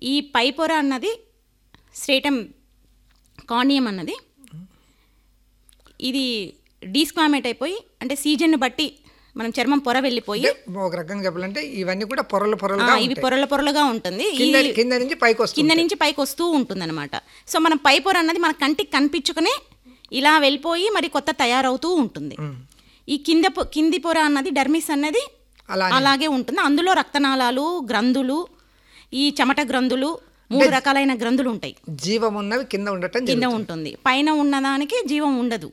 ఈ పై పొర అన్నది స్ట్రేటమ్ కార్నియం అన్నది ఇది డీస్క్వామేట్ అయిపోయి అంటే సీజన్ బట్టి మనం చర్మం పొర వెళ్ళిపోయి అంటే ఒక రకంగా చెప్పాలంటే ఇవన్నీ కూడా పొరలు ఆ, పొరలుగా ఇవి ఉంటాయి పొరల పొరలుగా ఉంటుంది ఈ కింద కింద నుంచి పైకి వస్తుంది కింద నుంచి పైకి వస్తూ ఉంటుందన్నమాట సో మనం పై పొర అన్నది మన కంటికి కనిపించుకునే ఇలా వెళ్ళిపోయి మరి కొత్త తయారవుతూ ఉంటుంది ఈ కింద పొ- కింది పొర అన్నది డర్మిస్ అన్నది అలా అలాగే ఉంటుంది అందులో రక్తనాళాలు గ్రంథులు ఈ చెమట గ్రంథులు మూడు రకాలైన గ్రంథులు ఉంటాయి జీవం ఉన్నవి కింద ఉండటం కింద జరుగుతుంది ఉంటుంది పైన ఉన్నదానికి జీవం ఉండదు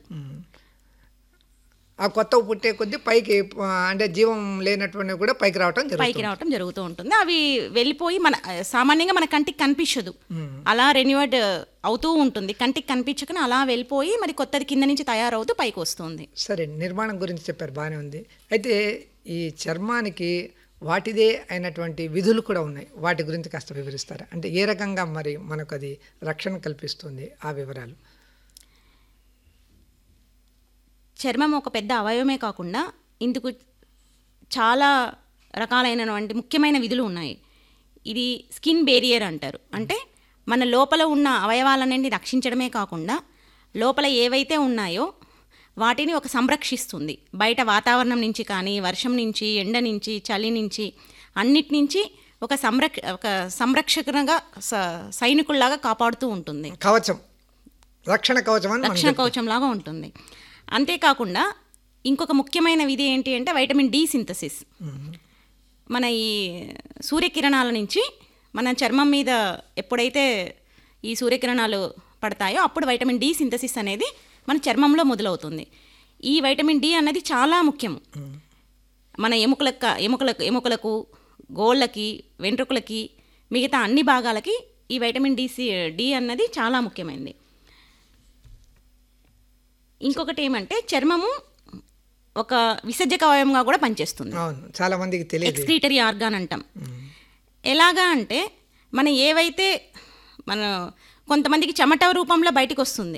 ఆ కొత్త పుట్టే కొద్దీ పైకి ఆ, అంటే జీవం లేనటువంటివి కూడా పైకి రావటం జరుగుతుంది పైకి రావటం జరుగుతూ ఉంటుంది అవి వెళ్ళిపోయి మన సామాన్యంగా మన కంటికి కనిపించదు అలా రెన్యూవర్డ్ అవుతూ ఉంటుంది కంటికి కనిపించకనే అలా వెళ్ళిపోయి మరి కొత్తది కింద నుంచి తయారవుతూ పైకి వస్తుంది సరే నిర్మాణం గురించి చెప్పారు బాగానే ఉంది అయితే ఈ చర్మానికి వాటిదే అయినటువంటి విధులు కూడా ఉన్నాయి వాటి గురించి కాస్త వివరిస్తారా అంటే ఏ రకంగా మరి మనకు అది రక్షణ కల్పిస్తుంది ఆ వివరాలు చర్మం ఒక పెద్ద అవయవమే కాకుండా ఇందుకు చాలా రకాలైనటువంటి ముఖ్యమైన విధులు ఉన్నాయి ఇది స్కిన్ బేరియర్ అంటారు అంటే మన లోపల ఉన్న అవయవాలన్నింటినీ రక్షించడమే కాకుండా లోపల ఏవైతే ఉన్నాయో వాటిని ఒక సంరక్షిస్తుంది బయట వాతావరణం నుంచి కానీ వర్షం నుంచి ఎండ నుంచి చలి నుంచి అన్నిటి నుంచి ఒక సంరక్ష ఒక సంరక్షకునిగా స- సైనికుల్లాగా కాపాడుతూ ఉంటుంది కవచం రక్షణ కవచం అని మనం రక్షణ కవచం లాగా ఉంటుంది అంతేకాకుండా ఇంకొక ముఖ్యమైన విధి ఏంటి అంటే వైటమిన్ డి సింథసిస్ మన ఈ సూర్యకిరణాల నుంచి మన చర్మం మీద ఎప్పుడైతే ఈ సూర్యకిరణాలు పడతాయో అప్పుడు వైటమిన్ డి సింథసిస్ అనేది మన చర్మంలో మొదలవుతుంది ఈ వైటమిన్ డి అన్నది చాలా ముఖ్యం మన ఎముకలకు ఎముకలకు ఎముకలకు గోళ్ళకి వెంట్రుకలకి మిగతా అన్ని భాగాలకి ఈ వైటమిన్ డి సి డి అన్నది చాలా ముఖ్యమైనది ఇంకొకటి ఏమంటే చర్మము ఒక విసర్జక అవయవంగా కూడా పనిచేస్తుంది అవును చాలా మందికి తెలియదు ఎక్స్క్రీటరీ ఆర్గాన్ అంటాం ఎలాగా అంటే మన ఏవైతే మన కొంతమందికి చెమట రూపంలో బయటికి వస్తుంది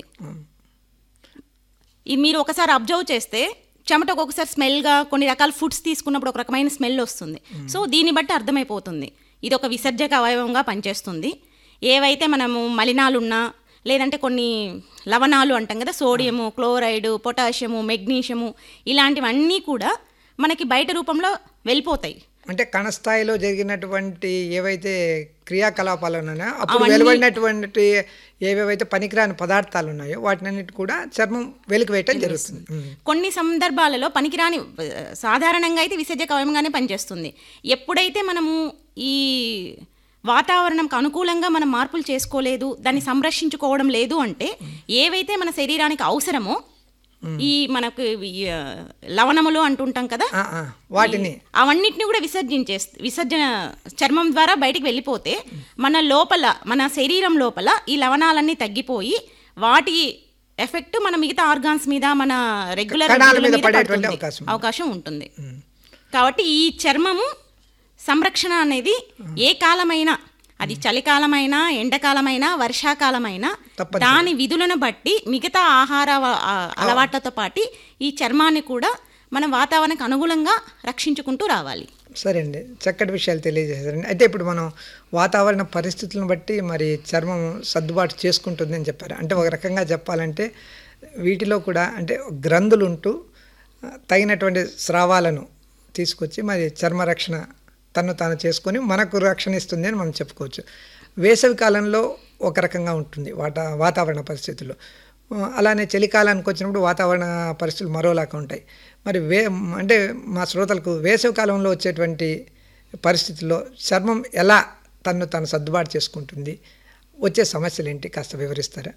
ఇది మీరు ఒకసారి అబ్జర్వ్ చేస్తే చెమట ఒక్కొక్కసారి స్మెల్గా కొన్ని రకాల ఫుడ్స్ తీసుకున్నప్పుడు ఒక రకమైన స్మెల్ వస్తుంది సో దీన్ని బట్టి అర్థమైపోతుంది ఇది ఒక విసర్జక అవయవంగా పనిచేస్తుంది ఏవైతే మనము మలినాలు ఉన్నా లేదంటే కొన్ని లవణాలు అంటాం కదా సోడియము క్లోరైడ్ పొటాషియము మెగ్నీషియము ఇలాంటివన్నీ కూడా మనకి బయట రూపంలో వెళ్ళిపోతాయి అంటే కణస్థాయిలో జరిగినటువంటి ఏవైతే క్రియాకలాపాలు ఉన్నాయో అప్పుడు వెలువడినటువంటి ఏవేవైతే పనికిరాని పదార్థాలు ఉన్నాయో వాటినన్నిటి కూడా చర్మం వెలికి వేయటం జరుగుతుంది ఉమ్. కొన్ని సందర్భాలలో పనికిరాని ఆ, సాధారణంగా అయితే విసర్జక అవయవంగానే పనిచేస్తుంది ఎప్పుడైతే మనము ఈ వాతావరణంకి అనుకూలంగా మనం మార్పులు చేసుకోలేదు దాన్ని సంరక్షించుకోవడం లేదు అంటే ఏవైతే మన శరీరానికి అవసరమో ఈ మనకు ఈ, ఆ, లవణములు అంటుంటాం కదా ఆ, ఆ, వాటిని అవన్నిటిని కూడా విసర్జించే విసర్జన చర్మం ద్వారా బయటికి వెళ్ళిపోతే మన లోపల మన శరీరం లోపల ఈ లవణాలన్నీ తగ్గిపోయి వాటి ఎఫెక్ట్ మన మిగతా ఆర్గాన్స్ మీద మన రెగ్యులర్ కణాల మీద పడేటువంటి అవకాశం ఉంది. అవకాశం ఉంటుంది కాబట్టి ఈ చర్మము సంరక్షణ అనేది ఏ కాలమైనా అది చలికాలమైనా ఎండాకాలమైనా వర్షాకాలమైనా తప్పనిసరి. దాని విధులను బట్టి మిగతా ఆహార వ- ఆ, అలవాట్లతో పాటు ఈ చర్మాన్ని కూడా మన వాతావరణానికి అనుగుణంగా రక్షించుకుంటూ రావాలి సరే అండి చక్కటి విషయాలు తెలియజేశారండి అయితే ఇప్పుడు మనం వాతావరణ పరిస్థితులను బట్టి మరి చర్మం సర్దుబాటు చేసుకుంటుంది అని చెప్పారు అంటే ఒక రకంగా చెప్పాలంటే వీటిలో కూడా అంటే గ్రంథులు ఉంటూ ఆ, తగినటువంటి స్రావాలను తీసుకొచ్చి మరి చర్మ రక్షణ తను తాను చేసుకొని మనకు రక్షణ ఇస్తుంది అని మనం చెప్పుకోవచ్చు వేసవి కాలంలో ఒక రకంగా ఉంటుంది వాటా వాతావరణ పరిస్థితులు ఆ, అలానే చలికాలానికి వచ్చినప్పుడు వాతావరణ పరిస్థితులు మరోలాగా ఉంటాయి మరి వే అంటే మా శ్రోతలకు వేసవి కాలంలో వచ్చేటువంటి పరిస్థితుల్లో చర్మం ఎలా తను తను సర్దుబాటు చేసుకుంటుంది వచ్చే సమస్యలు ఏంటి కాస్త వివరిస్తారా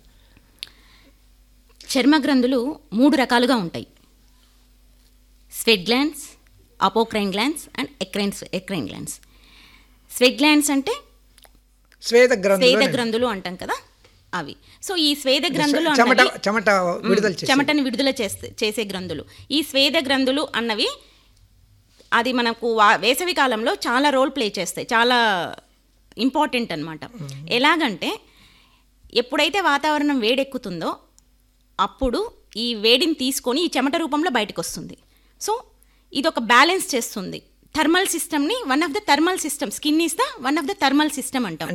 చర్మ గ్రంథులు మూడు రకాలుగా ఉంటాయి sweat glands apocrine glands and eccrines eccrine glands sweat glands అంటే స్వేద స్వేద గ్రంథులు గ్రంథులు అంటాం కదా అవి సో ఈ స్వేద గ్రంథులు చెమట అన్నవి చెమట విడుదల చేసి చెమటని విడుదల చేస్తే చేసే గ్రంథులు ఈ స్వేద గ్రంథులు అన్నవి అది మనకు వా- వేసవి కాలంలో చాలా రోల్ ప్లే చేస్తాయి చాలా ఇంపార్టెంట్ అన్నమాట ఎలాగంటే ఎప్పుడైతే వాతావరణం వేడెక్కుతుందో అప్పుడు ఈ వేడిని తీసుకొని ఈ చెమట రూపంలో బయటకు వస్తుంది సో ఇది ఒక బ్యాలెన్స్ చేస్తుంది థర్మల్ సిస్టమ్ని one of the thermal system skin is the one of the thermal system అంటాం